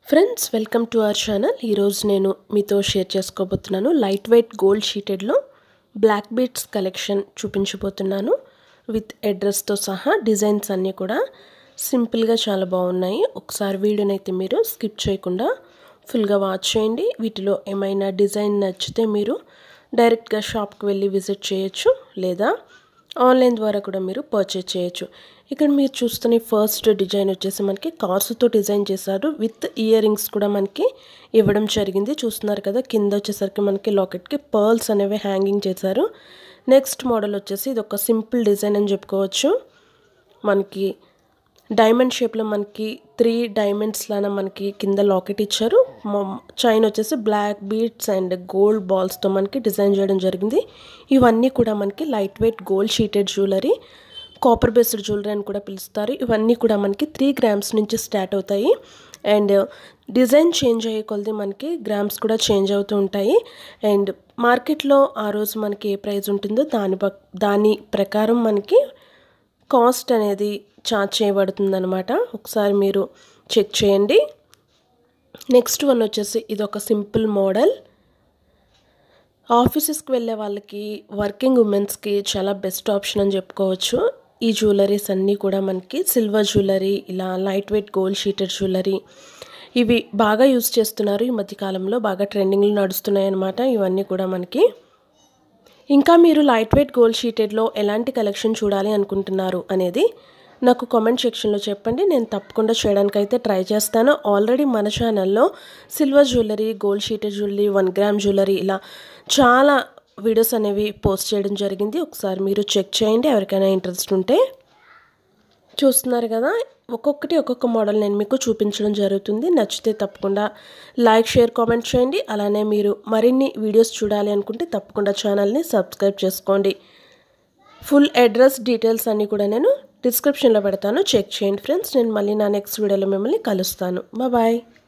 friends welcome to our channel ఈరోజు నేను మీతో షేర్ చేసుకోబోతున్నాను లైట్ వెయిట్ గోల్డ్ షీటెడ్లో బ్లాక్ బీట్స్ కలెక్షన్ చూపించబోతున్నాను విత్ అడ్రస్తో సహా డిజైన్స్ అన్నీ కూడా సింపుల్గా చాలా బాగున్నాయి ఒకసారి వీడియోని అయితే మీరు స్కిప్ చేయకుండా ఫుల్గా వాచ్ చేయండి వీటిలో ఏమైనా డిజైన్ నచ్చితే మీరు డైరెక్ట్గా షాప్కి వెళ్ళి విజిట్ చేయొచ్చు లేదా ఆన్లైన్ ద్వారా కూడా మీరు పర్చేజ్ చేయొచ్చు ఇక్కడ మీరు చూస్తున్న ఫస్ట్ డిజైన్ వచ్చేసి మనకి కార్సుతో డిజైన్ చేశారు విత్ ఇయర్ రింగ్స్ కూడా మనకి ఇవ్వడం జరిగింది చూస్తున్నారు కదా కింద వచ్చేసరికి మనకి లాకెట్కి పర్ల్స్ అనేవి హ్యాంగింగ్ చేశారు నెక్స్ట్ మోడల్ వచ్చేసి ఇది ఒక సింపుల్ డిజైన్ అని చెప్పుకోవచ్చు మనకి డైమండ్ షేప్లో మనకి త్రీ డైమండ్స్ లాగా మనకి కింద లాకెట్ ఇచ్చారు చైన్ వచ్చేసి బ్లాక్ బీడ్స్ అండ్ గోల్డ్ బాల్స్తో మనకి డిజైన్ చేయడం జరిగింది ఇవన్నీ కూడా మనకి light weight gold sheeted jewellery copper based jewellery అని కూడా పిలుస్తారు ఇవన్నీ కూడా మనకి త్రీ గ్రామ్స్ నుంచి స్టార్ట్ అవుతాయి అండ్ డిజైన్ చేంజ్ అయ్యే కొలది మనకి గ్రామ్స్ కూడా చేంజ్ అవుతూ ఉంటాయి అండ్ మార్కెట్లో ఆ రోజు మనకి ఏ ప్రైస్ ఉంటుందో దాని దాని ప్రకారం మనకి కాస్ట్ అనేది చార్జ్ చేయబడుతుందనమాట ఒకసారి మీరు చెక్ చేయండి నెక్స్ట్ వన్ వచ్చేసి ఇది ఒక సింపుల్ మోడల్ ఆఫీసెస్కి వెళ్ళే వాళ్ళకి వర్కింగ్ ఉమెన్స్కి చాలా బెస్ట్ ఆప్షన్ అని చెప్పుకోవచ్చు ఈ జ్యువెలరీస్ అన్నీ కూడా మనకి సిల్వర్ జ్యువెలరీ ఇలా light weight gold sheeted jewellery ఇవి బాగా యూస్ చేస్తున్నారు ఈ మధ్యకాలంలో బాగా ట్రెండింగ్లో నడుస్తున్నాయి అనమాట ఇవన్నీ కూడా మనకి ఇంకా మీరు లైట్ వెయిట్ గోల్డ్ షీటెడ్లో ఎలాంటి కలెక్షన్ చూడాలి అనుకుంటున్నారు అనేది నాకు కామెంట్ సెక్షన్లో చెప్పండి నేను తప్పకుండా చేయడానికి అయితే ట్రై చేస్తాను ఆల్రెడీ మన ఛానల్లో silver jewellery gold sheeted jewellery one gram jewellery ఇలా చాలా వీడియోస్ అనేవి పోస్ట్ చేయడం జరిగింది ఒకసారి మీరు చెక్ చేయండి ఎవరికైనా ఇంట్రెస్ట్ ఉంటే చూస్తున్నారు కదా ఒక్కొక్కటి ఒక్కొక్క మోడల్ నేను మీకు చూపించడం జరుగుతుంది నచ్చితే తప్పకుండా లైక్ షేర్ కామెంట్ చేయండి అలానే మీరు మరిన్ని వీడియోస్ చూడాలి అనుకుంటే తప్పకుండా ఛానల్ని సబ్స్క్రైబ్ చేసుకోండి ఫుల్ అడ్రస్ డీటెయిల్స్ అన్నీ కూడా నేను డిస్క్రిప్షన్లో పెడతాను చెక్ చేయండి ఫ్రెండ్స్ నేను మళ్ళీ నా నెక్స్ట్ వీడియోలో మిమ్మల్ని కలుస్తాను బాయ్